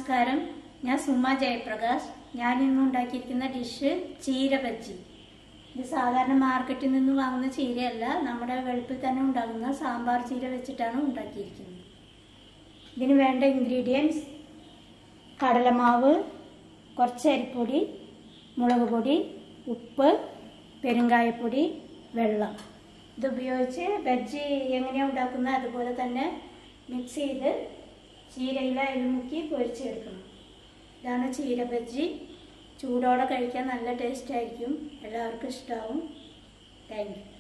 നമസ്കാരം ഞാൻ സുമ ജയപ്രകാശ് ഞാൻ ഇന്ന് ഉണ്ടാക്കിയിരിക്കുന്ന ഡിഷ് ചീര ബജ്ജി ഇത് സാധാരണ മാർക്കറ്റിൽ നിന്ന് വാങ്ങുന്ന ചീരയല്ല നമ്മുടെ വെളുപ്പിൽ തന്നെ ഉണ്ടാകുന്ന സാമ്പാർ ചീര വെച്ചിട്ടാണ് ഉണ്ടാക്കിയിരിക്കുന്നത് ഇതിന് വേണ്ട ഇൻഗ്രീഡിയൻസ് കടലമാവ് കുറച്ച് അരിപ്പൊടി മുളക് പൊടി ഉപ്പ് പെരുങ്കായപ്പൊടി വെള്ളം ഇതുപയോഗിച്ച് ബജ്ജി എങ്ങനെയാണ് ഉണ്ടാക്കുന്നത് അതുപോലെ തന്നെ മിക്സ് ചെയ്ത് ചീരയിൽ അതിൽ മുക്കി പൊരിച്ചെടുക്കണം ഇതാണ് ചീര ബജ്ജി ചൂടോടെ കഴിക്കാൻ നല്ല ടേസ്റ്റ് ആയിരിക്കും എല്ലാവർക്കും ഇഷ്ടമാവും താങ്ക് യു